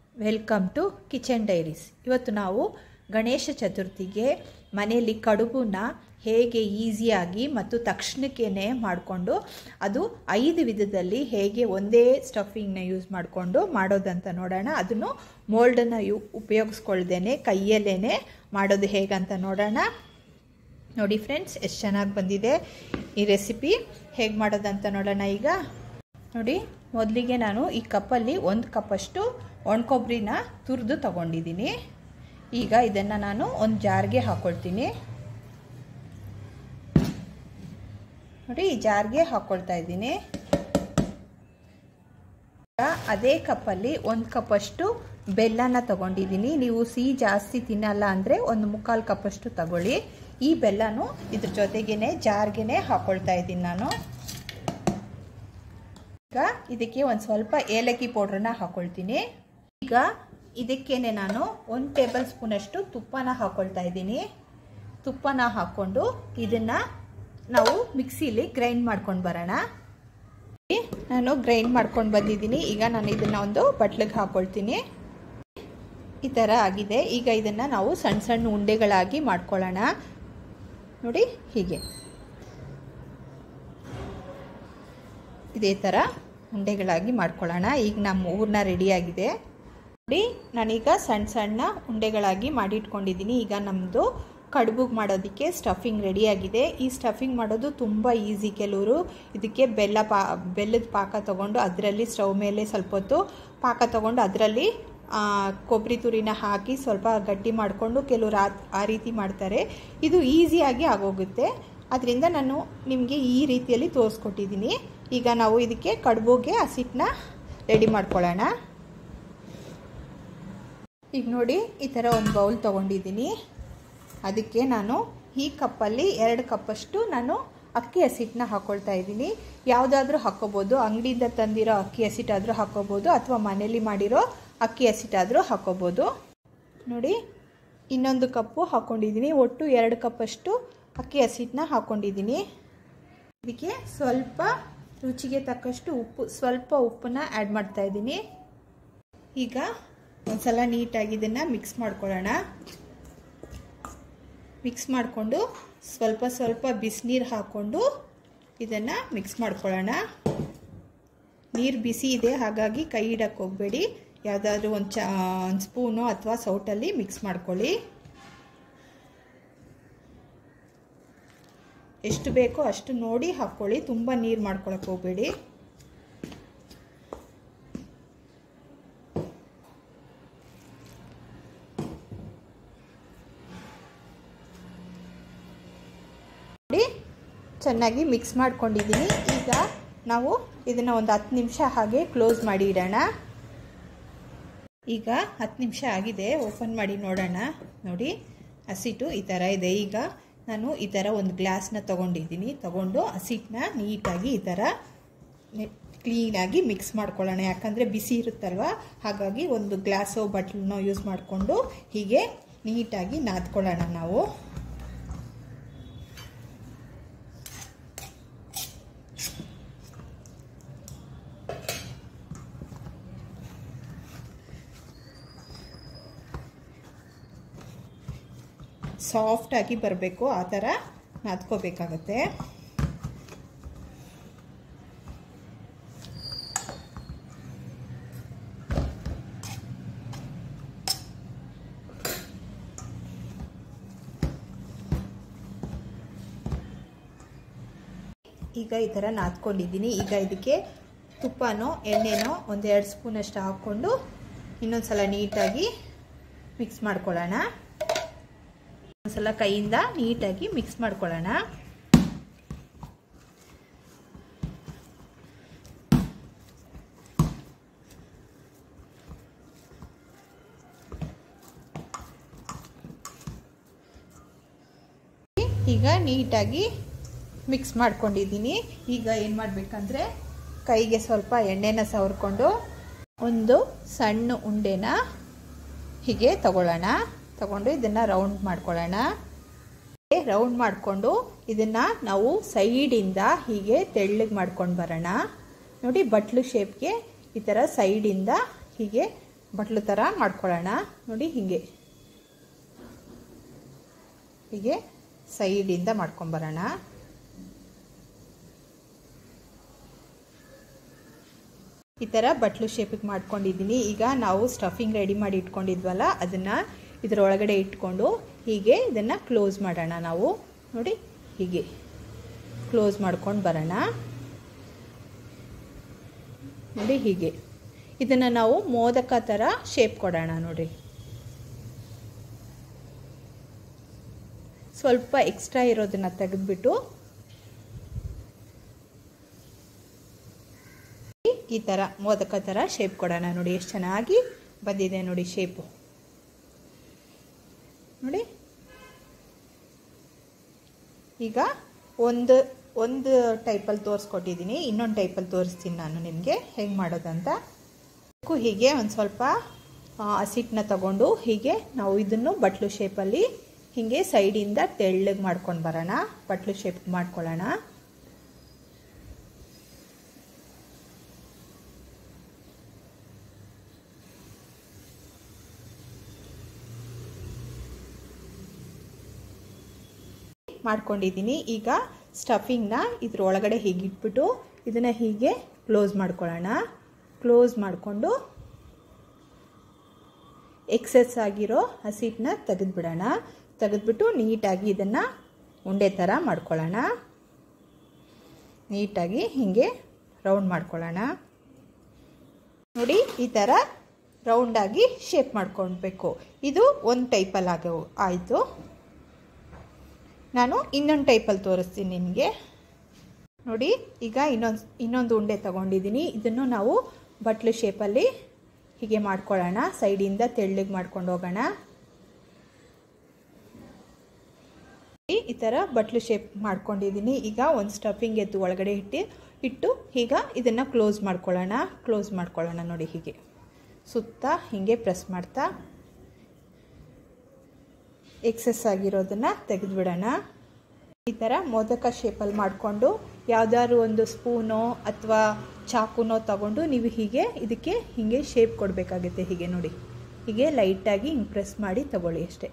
welcome to kitchen diaries ಇವತ್ತು ನಾವು ಗಣೇಶ ಚತುರ್ಥಿಗೆ ಮನೆಯಲ್ಲಿ ಕಡುಬನ್ನ ಹೇಗೆ ಈಸಿಯಾಗಿ ಮತ್ತು ತಕ್ಷಣಕ್ಕೇ ಮಾಡಿಕೊಂಡು ಅದು ಐದು ವಿಧದಲ್ಲಿ ಹೇಗೆ ಒಂದೇ ಸ್ಟಫಿಂಗ್ನ ಯೂಸ್ ಮಾಡಿಕೊಂಡು ಮಾಡೋದಂತ ನೋಡೋಣ ಅದನ್ನು ಮೋಲ್ಡನ್ನು ಯು ಉಪಯೋಗಿಸ್ಕೊಳ್ದೇನೆ ಕೈಯಲ್ಲೇ ಮಾಡೋದು ಹೇಗಂತ ನೋಡೋಣ ನೋಡಿ ಫ್ರೆಂಡ್ಸ್ ಎಷ್ಟು ಚೆನ್ನಾಗಿ ಬಂದಿದೆ ಈ ರೆಸಿಪಿ ಹೇಗೆ ಮಾಡೋದಂತ ನೋಡೋಣ ಈಗ ನೋಡಿ ಮೊದಲಿಗೆ ನಾನು ಈ ಕಪ್ಪಲ್ಲಿ ಒಂದು ಕಪ್ಪಷ್ಟು ಒಣಕೊಬ್ಬರಿನ ತುರಿದು ತಗೊಂಡಿದ್ದೀನಿ ಈಗ ಇದನ್ನು ನಾನು ಒಂದು ಜಾರ್ಗೆ ಹಾಕ್ಕೊಳ್ತೀನಿ ನೋಡಿ ಈ ಜಾರ್ಗೆ ಹಾಕ್ಕೊಳ್ತಾ ಇದ್ದೀನಿ ಅದೇ ಕಪ್ಪಲ್ಲಿ ಒಂದು ಕಪ್ಪಷ್ಟು ಬೆಲ್ಲನ ತಗೊಂಡಿದ್ದೀನಿ ನೀವು ಸಿಹಿ ಜಾಸ್ತಿ ತಿನ್ನಲ್ಲ ಅಂದರೆ ಒಂದು ಮುಕ್ಕಾಲು ಕಪ್ಪಷ್ಟು ತಗೊಳ್ಳಿ ಈ ಬೆಲ್ಲನು ಇದ್ರ ಜೊತೆಗೇನೆ ಜಾರ್ಗೆನೆ ಹಾಕ್ಕೊಳ್ತಾ ಇದ್ದೀನಿ ನಾನು ಈಗ ಇದಕ್ಕೆ ಒಂದು ಸ್ವಲ್ಪ ಏಲಕ್ಕಿ ಪೌಡ್ರನ್ನ ಹಾಕ್ಕೊಳ್ತೀನಿ ಈಗ ಇದಕ್ಕೇನೆ ನಾನು ಒಂದು ಟೇಬಲ್ ಸ್ಪೂನಷ್ಟು ತುಪ್ಪನ ಹಾಕ್ಕೊಳ್ತಾ ಇದ್ದೀನಿ ತುಪ್ಪನ ಹಾಕ್ಕೊಂಡು ಇದನ್ನು ನಾವು ಮಿಕ್ಸಿಲಿ ಗ್ರೈಂಡ್ ಮಾಡ್ಕೊಂಡು ಬರೋಣ ನಾನು ಗ್ರೈಂಡ್ ಮಾಡ್ಕೊಂಡು ಬಂದಿದ್ದೀನಿ ಈಗ ನಾನು ಇದನ್ನು ಒಂದು ಬಟ್ಲಿಗೆ ಹಾಕ್ಕೊಳ್ತೀನಿ ಈ ಥರ ಆಗಿದೆ ಈಗ ಇದನ್ನು ನಾವು ಸಣ್ಣ ಸಣ್ಣ ಉಂಡೆಗಳಾಗಿ ಮಾಡ್ಕೊಳ್ಳೋಣ ನೋಡಿ ಹೀಗೆ ಇದೇ ಥರ ಉಂಡೆಗಳಾಗಿ ಮಾಡ್ಕೊಳ್ಳೋಣ ಈಗ ನಮ್ಮ ಊರನ್ನ ರೆಡಿಯಾಗಿದೆ ನೋಡಿ ನಾನೀಗ ಸಣ್ಣ ಸಣ್ಣ ಉಂಡೆಗಳಾಗಿ ಮಾಡಿಟ್ಕೊಂಡಿದ್ದೀನಿ ಈಗ ನಮ್ಮದು ಕಡುಬುಗೆ ಮಾಡೋದಕ್ಕೆ ಸ್ಟಫಿಂಗ್ ರೆಡಿಯಾಗಿದೆ ಈ ಸ್ಟಫಿಂಗ್ ಮಾಡೋದು ತುಂಬ ಈಸಿ ಕೆಲವರು ಇದಕ್ಕೆ ಬೆಲ್ಲ ಪಾ ಬೆಲ್ಲದ ಪಾಕ ತೊಗೊಂಡು ಅದರಲ್ಲಿ ಸ್ಟವ್ ಮೇಲೆ ಸ್ವಲ್ಪ ಹೊತ್ತು ಪಾಕ ತೊಗೊಂಡು ಅದರಲ್ಲಿ ಕೊಬ್ಬರಿ ತುರಿನ ಹಾಕಿ ಸ್ವಲ್ಪ ಗಟ್ಟಿ ಮಾಡಿಕೊಂಡು ಕೆಲವರು ಆ ಆ ರೀತಿ ಮಾಡ್ತಾರೆ ಇದು ಈಸಿಯಾಗಿ ಆಗೋಗುತ್ತೆ ಅದರಿಂದ ನಾನು ನಿಮಗೆ ಈ ರೀತಿಯಲ್ಲಿ ತೋರಿಸ್ಕೊಟ್ಟಿದ್ದೀನಿ ಈಗ ನಾವು ಇದಕ್ಕೆ ಕಡುಬುಗೆ ಹಸಿಟ್ಟನ್ನ ರೆಡಿ ಮಾಡ್ಕೊಳ್ಳೋಣ ಈಗ ನೋಡಿ ಈ ಥರ ಒಂದು ಬೌಲ್ ತೊಗೊಂಡಿದ್ದೀನಿ ಅದಕ್ಕೆ ನಾನು ಈ ಕಪ್ಪಲ್ಲಿ ಎರಡು ಕಪ್ಪಷ್ಟು ನಾನು ಅಕ್ಕಿ ಹಸಿಟ್ಟನ್ನ ಹಾಕ್ಕೊಳ್ತಾ ಇದ್ದೀನಿ ಯಾವುದಾದ್ರೂ ಹಾಕ್ಕೋಬೋದು ಅಂಗಡಿಯಿಂದ ತಂದಿರೋ ಅಕ್ಕಿ ಹಸಿಟ್ಟಾದರೂ ಹಾಕ್ಕೋಬೋದು ಅಥವಾ ಮನೇಲಿ ಮಾಡಿರೋ ಅಕ್ಕಿ ಹಸಿಟ್ಟಾದರೂ ಹಾಕ್ಕೋಬೋದು ನೋಡಿ ಇನ್ನೊಂದು ಕಪ್ಪು ಹಾಕ್ಕೊಂಡಿದ್ದೀನಿ ಒಟ್ಟು ಎರಡು ಕಪ್ಪಷ್ಟು ಅಕ್ಕಿ ಹಸಿಟ್ಟನ್ನ ಹಾಕ್ಕೊಂಡಿದ್ದೀನಿ ಇದಕ್ಕೆ ಸ್ವಲ್ಪ ರುಚಿಗೆ ತಕ್ಕಷ್ಟು ಉಪ್ಪು ಸ್ವಲ್ಪ ಉಪ್ಪನ್ನ ಆ್ಯಡ್ ಮಾಡ್ತಾ ಇದ್ದೀನಿ ಈಗ ಒಂದ್ಸಲ ನೀಟಾಗಿ ಇದನ್ನು ಮಿಕ್ಸ್ ಮಾಡ್ಕೊಳ್ಳೋಣ ಮಿಕ್ಸ್ ಮಾಡಿಕೊಂಡು ಸ್ವಲ್ಪ ಸ್ವಲ್ಪ ಬಿಸಿನೀರು ಹಾಕ್ಕೊಂಡು ಇದನ್ನು ಮಿಕ್ಸ್ ಮಾಡ್ಕೊಳ್ಳೋಣ ನೀರು ಬಿಸಿ ಇದೆ ಹಾಗಾಗಿ ಕೈ ಇಡಕ್ಕೆ ಹೋಗಬೇಡಿ ಯಾವುದಾದ್ರೂ ಒಂದು ಚ ಒಂದು ಸ್ಪೂನು ಅಥವಾ ಸೌಟಲ್ಲಿ ಮಿಕ್ಸ್ ಮಾಡ್ಕೊಳ್ಳಿ ಎಷ್ಟು ಬೇಕೋ ಅಷ್ಟು ನೋಡಿ ಹಾಕ್ಕೊಳ್ಳಿ ತುಂಬ ನೀರು ಮಾಡ್ಕೊಳಕ್ಕೆ ಹೋಗಬೇಡಿ ನೋಡಿ ಚೆನ್ನಾಗಿ ಮಿಕ್ಸ್ ಮಾಡ್ಕೊಂಡಿದ್ದೀನಿ ಈಗ ನಾವು ಇದನ್ನು ಒಂದು ಹತ್ತು ನಿಮಿಷ ಹಾಗೆ ಕ್ಲೋಸ್ ಮಾಡಿ ಇಡೋಣ ಈಗ ಹತ್ತು ನಿಮಿಷ ಆಗಿದೆ ಓಪನ್ ಮಾಡಿ ನೋಡೋಣ ನೋಡಿ ಹಸಿಟ್ಟು ಈ ಥರ ಇದೆ ಈಗ ನಾನು ಈ ಥರ ಒಂದು ಗ್ಲಾಸ್ನ ತೊಗೊಂಡಿದ್ದೀನಿ ತೊಗೊಂಡು ಹಸಿಟ್ಟನ್ನ ನೀಟಾಗಿ ಈ ಥರ ಕ್ಲೀನಾಗಿ ಮಿಕ್ಸ್ ಮಾಡ್ಕೊಳ್ಳೋಣ ಯಾಕಂದರೆ ಬಿಸಿ ಇರುತ್ತಲ್ವ ಹಾಗಾಗಿ ಒಂದು ಗ್ಲಾಸು ಬಟ್ಲನ್ನೋ ಯೂಸ್ ಮಾಡಿಕೊಂಡು ಹೀಗೆ ನೀಟಾಗಿ ನಾದ್ಕೊಳ್ಳೋಣ ನಾವು ಸಾಫ್ಟಾಗಿ ಬರಬೇಕು ಆ ಥರ ನಾದ್ಕೋಬೇಕಾಗತ್ತೆ ಈಗ ಈ ಥರ ನಾದ್ಕೊಂಡಿದ್ದೀನಿ ಈಗ ಇದಕ್ಕೆ ತುಪ್ಪನೋ ಎಣ್ಣೆನೋ ಒಂದೆರಡು ಸ್ಪೂನಷ್ಟು ಹಾಕ್ಕೊಂಡು ಇನ್ನೊಂದು ಸಲ ನೀಟಾಗಿ ಮಿಕ್ಸ್ ಮಾಡ್ಕೊಳ್ಳೋಣ ಒಂದ್ಸಲ ಕೈಯಿಂದ ನೀಟಾಗಿ ಮಿಕ್ಸ್ ಮಾಡ್ಕೊಳ್ಳೋಣ ಈಗ ನೀಟಾಗಿ ಮಿಕ್ಸ್ ಮಾಡ್ಕೊಂಡಿದ್ದೀನಿ ಈಗ ಏನು ಮಾಡಬೇಕಂದ್ರೆ ಕೈಗೆ ಸ್ವಲ್ಪ ಎಣ್ಣೆನ ಸವರ್ಕೊಂಡು ಒಂದು ಸಣ್ಣ ಉಂಡೆನ ಹೀಗೆ ತಗೊಳ್ಳೋಣ ತಗೊಂಡು ಇದನ್ನು ರೌಂಡ್ ಮಾಡ್ಕೊಳ್ಳೋಣ ರೌಂಡ್ ಮಾಡಿಕೊಂಡು ಇದನ್ನು ನಾವು ಸೈಡಿಂದ ಹೀಗೆ ತೆಳ್ಳಗೆ ಮಾಡ್ಕೊಂಡು ಬರೋಣ ನೋಡಿ ಬಟ್ಲು ಶೇಪ್ಗೆ ಈ ಥರ ಸೈಡಿಂದ ಹೀಗೆ ಬಟ್ಲು ಥರ ಮಾಡ್ಕೊಳ್ಳೋಣ ನೋಡಿ ಹೀಗೆ ಹೀಗೆ ಸೈಡಿಂದ ಮಾಡ್ಕೊಂಬರೋಣ ಈ ಥರ ಬಟ್ಲು ಶೇಪಿಗೆ ಮಾಡ್ಕೊಂಡಿದ್ದೀನಿ ಈಗ ನಾವು ಸ್ಟಫಿಂಗ್ ರೆಡಿ ಮಾಡಿ ಇಟ್ಕೊಂಡಿದ್ವಲ್ಲ ಅದನ್ನು ಇದರೊಳಗಡೆ ಇಟ್ಕೊಂಡು ಹೀಗೆ ಇದನ್ನು ಕ್ಲೋಸ್ ಮಾಡೋಣ ನಾವು ನೋಡಿ ಹೀಗೆ ಕ್ಲೋಸ್ ಮಾಡ್ಕೊಂಡು ಬರೋಣ ನೋಡಿ ಹೀಗೆ ಇದನ್ನು ನಾವು ಮೋದಕ ಥರ ಶೇಪ್ ಕೊಡೋಣ ನೋಡಿ ಸ್ವಲ್ಪ ಎಕ್ಸ್ಟ್ರಾ ಇರೋದನ್ನು ತೆಗೆದುಬಿಟ್ಟು ಈ ಥರ ಮೋದಕ ಥರ ಶೇಪ್ ಕೊಡೋಣ ನೋಡಿ ಎಷ್ಟು ಚೆನ್ನಾಗಿ ಬಂದಿದೆ ನೋಡಿ ಶೇಪು ನೋಡಿ ಈಗ ಒಂದು ಒಂದು ಟೈಪಲ್ಲಿ ತೋರಿಸ್ಕೊಟ್ಟಿದ್ದೀನಿ ಇನ್ನೊಂದು ಟೈಪಲ್ಲಿ ತೋರಿಸ್ತೀನಿ ನಾನು ನಿಮಗೆ ಹೆಂಗೆ ಮಾಡೋದಂತ ಹೀಗೆ ಒಂದು ಸ್ವಲ್ಪ ಹಸಿಟ್ಟನ್ನ ತಗೊಂಡು ಹೀಗೆ ನಾವು ಇದನ್ನು ಬಟ್ಲು ಶೇಪಲ್ಲಿ ಹೀಗೆ ಸೈಡಿಂದ ತೆಳ್ಳಗೆ ಮಾಡ್ಕೊಂಡು ಬರೋಣ ಬಟ್ಲು ಶೇಪ್ ಮಾಡ್ಕೊಳ್ಳೋಣ ಮಾಡ್ಕೊಂಡಿದ್ದೀನಿ ಈಗ ಸ್ಟಫಿಂಗ್ನ ಇದ್ರ ಒಳಗಡೆ ಹೀಗೆ ಇಟ್ಬಿಟ್ಟು ಇದನ್ನು ಹೀಗೆ ಕ್ಲೋಸ್ ಮಾಡ್ಕೊಳ್ಳೋಣ ಕ್ಲೋಸ್ ಮಾಡಿಕೊಂಡು ಎಕ್ಸೆಸ್ ಆಗಿರೋ ಹಸಿಟ್ಟನ್ನ ತೆಗೆದುಬಿಡೋಣ ತೆಗೆದ್ಬಿಟ್ಟು ನೀಟಾಗಿ ಇದನ್ನು ಉಂಡೆ ಥರ ಮಾಡ್ಕೊಳ್ಳೋಣ ನೀಟಾಗಿ ಹೀಗೆ ರೌಂಡ್ ಮಾಡ್ಕೊಳ್ಳೋಣ ನೋಡಿ ಈ ಥರ ರೌಂಡಾಗಿ ಶೇಪ್ ಮಾಡ್ಕೊಳ್ಬೇಕು ಇದು ಒಂದು ಟೈಪಲ್ಲಿ ಆಗೋ ಆಯಿತು ನಾನು ಇನ್ನೊಂದು ಟೈಪಲ್ಲಿ ತೋರಿಸ್ತೀನಿ ನಿಮಗೆ ನೋಡಿ ಈಗ ಇನ್ನೊಂದು ಇನ್ನೊಂದು ಉಂಡೆ ತಗೊಂಡಿದ್ದೀನಿ ಇದನ್ನು ನಾವು ಬಟ್ಲು ಶೇಪಲ್ಲಿ ಹೀಗೆ ಮಾಡ್ಕೊಳ್ಳೋಣ ಸೈಡಿಂದ ತೆಳ್ಳಗೆ ಮಾಡ್ಕೊಂಡು ಹೋಗೋಣ ಈ ಥರ ಬಟ್ಲು ಶೇಪ್ ಮಾಡ್ಕೊಂಡಿದ್ದೀನಿ ಈಗ ಒಂದು ಸ್ಟಫಿಂಗ್ ಎತ್ತು ಒಳಗಡೆ ಇಟ್ಟು ಇಟ್ಟು ಈಗ ಇದನ್ನು ಕ್ಲೋಸ್ ಮಾಡ್ಕೊಳ್ಳೋಣ ಕ್ಲೋಸ್ ಮಾಡ್ಕೊಳ್ಳೋಣ ನೋಡಿ ಹೀಗೆ ಸುತ್ತ ಹೀಗೆ ಪ್ರೆಸ್ ಮಾಡ್ತಾ ಎಕ್ಸೆಸ್ ಆಗಿರೋದನ್ನು ತೆಗೆದುಬಿಡೋಣ ಈ ಥರ ಮೋದಕ ಶೇಪಲ್ಲಿ ಮಾಡಿಕೊಂಡು ಯಾವುದಾದ್ರು ಒಂದು ಸ್ಪೂನೋ ಅಥವಾ ಚಾಕುನೋ ತಗೊಂಡು ನೀವು ಹೀಗೆ ಇದಕ್ಕೆ ಹೀಗೆ ಶೇಪ್ ಕೊಡಬೇಕಾಗುತ್ತೆ ಹೀಗೆ ನೋಡಿ ಹೀಗೆ ಲೈಟಾಗಿ ಹಿಂಗೆ ಪ್ರೆಸ್ ಮಾಡಿ ತಗೊಳ್ಳಿ ಅಷ್ಟೇ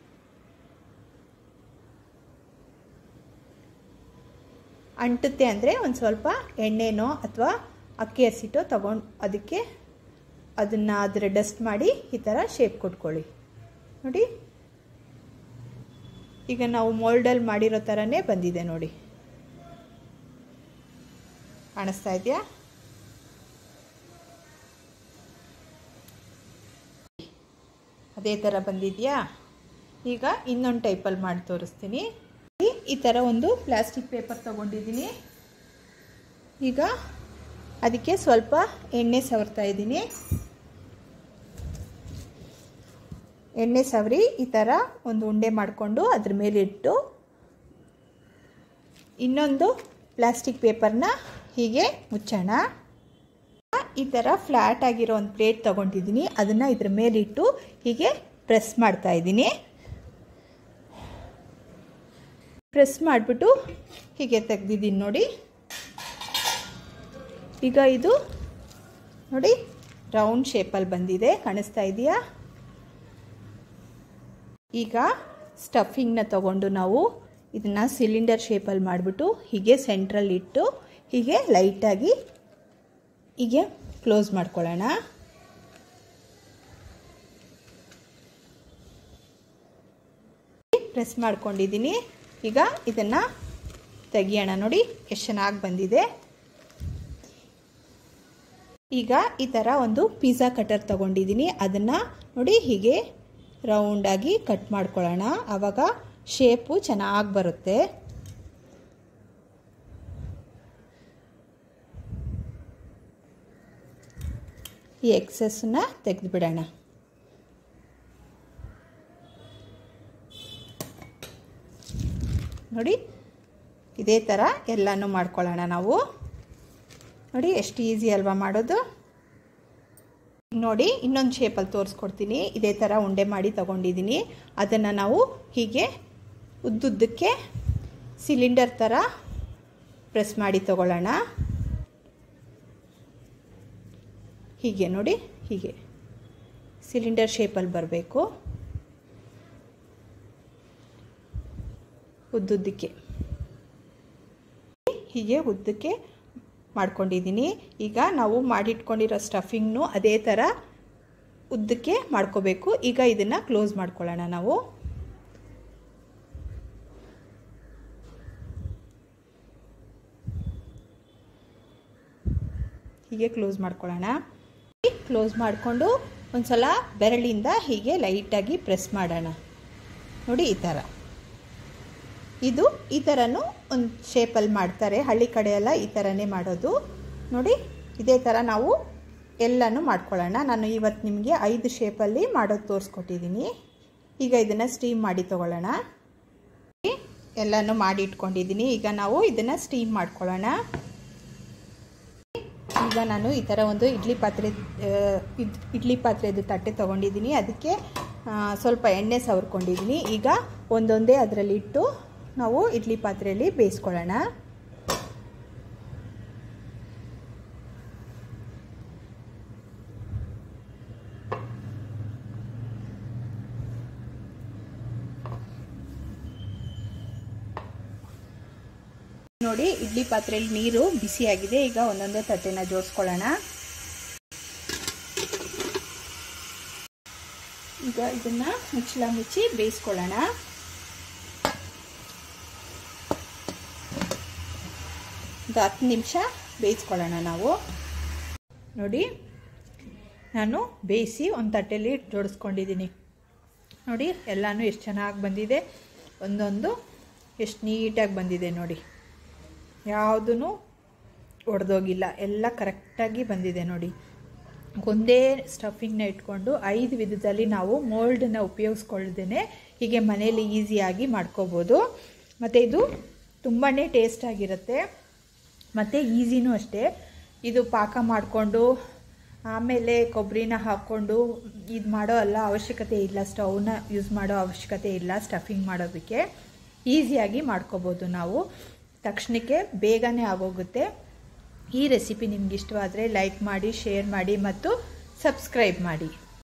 ಅಂಟುತ್ತೆ ಅಂದರೆ ಒಂದು ಸ್ವಲ್ಪ ಎಣ್ಣೆನೋ ಅಥವಾ ಅಕ್ಕಿ ಹಸಿಟೋ ತಗೊಂಡು ಅದಕ್ಕೆ ಅದನ್ನು ಅದರ ಡಸ್ಟ್ ಮಾಡಿ ಈ ಥರ ಶೇಪ್ ಕೊಟ್ಕೊಳ್ಳಿ ನೋಡಿ ಈಗ ನಾವು ಮೋಲ್ಡಲ್ಲಿ ಮಾಡಿರೋ ಥರನೇ ಬಂದಿದೆ ನೋಡಿ ಕಾಣಿಸ್ತಾ ಇದೆಯಾ ಅದೇ ಥರ ಬಂದಿದೆಯಾ ಈಗ ಇನ್ನೊಂದು ಟೈಪಲ್ಲಿ ಮಾಡಿ ತೋರಿಸ್ತೀನಿ ಈ ಥರ ಒಂದು ಪ್ಲಾಸ್ಟಿಕ್ ಪೇಪರ್ ತೊಗೊಂಡಿದ್ದೀನಿ ಈಗ ಅದಕ್ಕೆ ಸ್ವಲ್ಪ ಎಣ್ಣೆ ಸವರ್ತಾ ಇದ್ದೀನಿ ಎಣ್ಣೆ ಸವರಿ ಈ ಥರ ಒಂದು ಉಂಡೆ ಮಾಡಿಕೊಂಡು ಅದ್ರ ಮೇಲೆ ಇಟ್ಟು ಇನ್ನೊಂದು ಪ್ಲಾಸ್ಟಿಕ್ ಪೇಪರ್ನ ಹೀಗೆ ಮುಚ್ಚೋಣ ಈ ಥರ ಫ್ಲ್ಯಾಟ್ ಆಗಿರೋ ಒಂದು ಪ್ಲೇಟ್ ತೊಗೊಂಡಿದ್ದೀನಿ ಅದನ್ನು ಇದ್ರ ಮೇಲಿಟ್ಟು ಹೀಗೆ ಪ್ರೆಸ್ ಮಾಡ್ತಾ ಇದ್ದೀನಿ ಪ್ರೆಸ್ ಮಾಡಿಬಿಟ್ಟು ಹೀಗೆ ತೆಗ್ದಿದ್ದೀನಿ ನೋಡಿ ಈಗ ಇದು ನೋಡಿ ರೌಂಡ್ ಶೇಪಲ್ಲಿ ಬಂದಿದೆ ಕಾಣಿಸ್ತಾ ಇದೆಯಾ ಈಗ ಸ್ಟಫಿಂಗ್ನ ತಗೊಂಡು ನಾವು ಇದನ್ನು ಸಿಲಿಂಡರ್ ಶೇಪಲ್ಲಿ ಮಾಡಿಬಿಟ್ಟು ಹೀಗೆ ಸೆಂಟ್ರಲ್ಲಿ ಇಟ್ಟು ಹೀಗೆ ಲೈಟಾಗಿ ಹೀಗೆ ಕ್ಲೋಸ್ ಮಾಡ್ಕೊಳ್ಳೋಣ ಪ್ರೆಸ್ ಮಾಡ್ಕೊಂಡಿದ್ದೀನಿ ಈಗ ಇದನ್ನು ತೆಗಿಯೋಣ ನೋಡಿ ಎಷ್ಟು ಚೆನ್ನಾಗಿ ಬಂದಿದೆ ಈಗ ಈ ಥರ ಒಂದು ಪಿಜ್ಜಾ ಕಟರ್ ತಗೊಂಡಿದ್ದೀನಿ ಅದನ್ನು ನೋಡಿ ಹೀಗೆ ರೌಂಡಾಗಿ ಕಟ್ ಮಾಡ್ಕೊಳ್ಳೋಣ ಆವಾಗ ಶೇಪು ಚೆನ್ನಾಗಿ ಬರುತ್ತೆ ಈ ಎಕ್ಸಸ್ನ ತೆಗೆದುಬಿಡೋಣ ನೋಡಿ ಇದೇ ಥರ ಎಲ್ಲನೂ ಮಾಡ್ಕೊಳ್ಳೋಣ ನಾವು ನೋಡಿ ಎಷ್ಟು ಈಸಿ ಅಲ್ವಾ ಮಾಡೋದು ನೋಡಿ ಇನ್ನೊಂದು ಶೇಪಲ್ಲಿ ತೋರಿಸ್ಕೊಡ್ತೀನಿ ಇದೇ ಥರ ಉಂಡೆ ಮಾಡಿ ತಗೊಂಡಿದ್ದೀನಿ ಅದನ್ನು ನಾವು ಹೀಗೆ ಉದ್ದುದ್ದಕ್ಕೆ ಸಿಲಿಂಡರ್ ಥರ ಪ್ರೆಸ್ ಮಾಡಿ ತಗೊಳ್ಳೋಣ ಹೀಗೆ ನೋಡಿ ಹೀಗೆ ಸಿಲಿಂಡರ್ ಶೇಪಲ್ಲಿ ಬರಬೇಕು ಉದ್ದುದ್ದಕ್ಕೆ ಹೀಗೆ ಉದ್ದಕ್ಕೆ ಮಾಡ್ಕೊಂಡಿದ್ದೀನಿ ಈಗ ನಾವು ಮಾಡಿಟ್ಕೊಂಡಿರೋ ಸ್ಟಫಿಂಗ್ನು ಅದೇ ಥರ ಉದ್ದಕ್ಕೆ ಮಾಡ್ಕೋಬೇಕು ಈಗ ಇದನ್ನು ಕ್ಲೋಸ್ ಮಾಡ್ಕೊಳ್ಳೋಣ ನಾವು ಹೀಗೆ ಕ್ಲೋಸ್ ಮಾಡ್ಕೊಳ್ಳೋಣ ಕ್ಲೋಸ್ ಮಾಡಿಕೊಂಡು ಒಂದು ಸಲ ಬೆರಳಿಂದ ಹೀಗೆ ಲೈಟಾಗಿ ಪ್ರೆಸ್ ಮಾಡೋಣ ನೋಡಿ ಈ ಥರ ಇದು ಈ ಥರನೂ ಒಂದು ಶೇಪಲ್ಲಿ ಮಾಡ್ತಾರೆ ಹಳ್ಳಿ ಕಡೆ ಎಲ್ಲ ಈ ಥರನೇ ಮಾಡೋದು ನೋಡಿ ಇದೇ ಥರ ನಾವು ಎಲ್ಲನೂ ಮಾಡ್ಕೊಳ್ಳೋಣ ನಾನು ಇವತ್ತು ನಿಮಗೆ ಐದು ಶೇಪಲ್ಲಿ ಮಾಡೋದು ತೋರಿಸ್ಕೊಟ್ಟಿದ್ದೀನಿ ಈಗ ಇದನ್ನು ಸ್ಟೀಮ್ ಮಾಡಿ ತೊಗೊಳ್ಳೋಣ ಎಲ್ಲನೂ ಮಾಡಿ ಇಟ್ಕೊಂಡಿದ್ದೀನಿ ಈಗ ನಾವು ಇದನ್ನು ಸ್ಟೀಮ್ ಮಾಡ್ಕೊಳ್ಳೋಣ ಈಗ ನಾನು ಈ ಥರ ಒಂದು ಇಡ್ಲಿ ಪಾತ್ರೆ ಇಡ್ಲಿ ಪಾತ್ರೆದು ತಟ್ಟೆ ತೊಗೊಂಡಿದ್ದೀನಿ ಅದಕ್ಕೆ ಸ್ವಲ್ಪ ಎಣ್ಣೆ ಸವರ್ಕೊಂಡಿದ್ದೀನಿ ಈಗ ಒಂದೊಂದೇ ಅದರಲ್ಲಿ ಇಟ್ಟು ನಾವು ಇಡ್ಲಿ ಪಾತ್ರೆಯಲ್ಲಿ ಬೇಯಿಸ್ಕೊಳ್ಳೋಣ ನೋಡಿ ಇಡ್ಲಿ ಪಾತ್ರೆಯಲ್ಲಿ ನೀರು ಬಿಸಿಯಾಗಿದೆ ಈಗ ಒಂದೊಂದೇ ತಟ್ಟೆನ ಜೋಡಿಸ್ಕೊಳ್ಳೋಣ ಈಗ ಇದನ್ನ ಮುಚ್ಚಳ ಮುಚ್ಚಿ ಬೇಯಿಸ್ಕೊಳ್ಳೋಣ ಒಂದು ಹತ್ತು ನಿಮಿಷ ಬೇಯಿಸ್ಕೊಳ್ಳೋಣ ನಾವು ನೋಡಿ ನಾನು ಬೇಯಿಸಿ ಒಂದು ತಟ್ಟೆಯಲ್ಲಿ ಜೋಡಿಸ್ಕೊಂಡಿದ್ದೀನಿ ನೋಡಿ ಎಲ್ಲನೂ ಎಷ್ಟು ಚೆನ್ನಾಗಿ ಬಂದಿದೆ ಒಂದೊಂದು ಎಷ್ಟು ನೀಟಾಗಿ ಬಂದಿದೆ ನೋಡಿ ಯಾವುದೂ ಒಡೆದೋಗಿಲ್ಲ ಎಲ್ಲ ಕರೆಕ್ಟಾಗಿ ಬಂದಿದೆ ನೋಡಿ ಒಂದೇ ಸ್ಟಫಿಂಗ್ನ ಇಟ್ಕೊಂಡು ಐದು ವಿಧದಲ್ಲಿ ನಾವು ಮೋಲ್ಡನ್ನ ಉಪಯೋಗಿಸ್ಕೊಳ್ದೇ ಹೀಗೆ ಮನೇಲಿ ಈಸಿಯಾಗಿ ಮಾಡ್ಕೋಬೋದು ಮತ್ತು ಇದು ತುಂಬಾ ಟೇಸ್ಟಾಗಿರುತ್ತೆ ಮತ್ತು ಈಸಿನೂ ಅಷ್ಟೇ ಇದು ಪಾಕ ಮಾಡಿಕೊಂಡು ಆಮೇಲೆ ಕೊಬ್ಬರಿನ ಹಾಕ್ಕೊಂಡು ಇದು ಮಾಡೋ ಎಲ್ಲ ಅವಶ್ಯಕತೆ ಇಲ್ಲ ಸ್ಟವ್ನ ಯೂಸ್ ಮಾಡೋ ಅವಶ್ಯಕತೆ ಇಲ್ಲ ಸ್ಟಫಿಂಗ್ ಮಾಡೋದಕ್ಕೆ ಈಸಿಯಾಗಿ ಮಾಡ್ಕೋಬೋದು ನಾವು ತಕ್ಷಣಕ್ಕೆ ಬೇಗನೆ ಆಗೋಗುತ್ತೆ ಈ ರೆಸಿಪಿ ನಿಮ್ಗೆ ಇಷ್ಟವಾದರೆ ಲೈಕ್ ಮಾಡಿ ಶೇರ್ ಮಾಡಿ ಮತ್ತು ಸಬ್ಸ್ಕ್ರೈಬ್ ಮಾಡಿ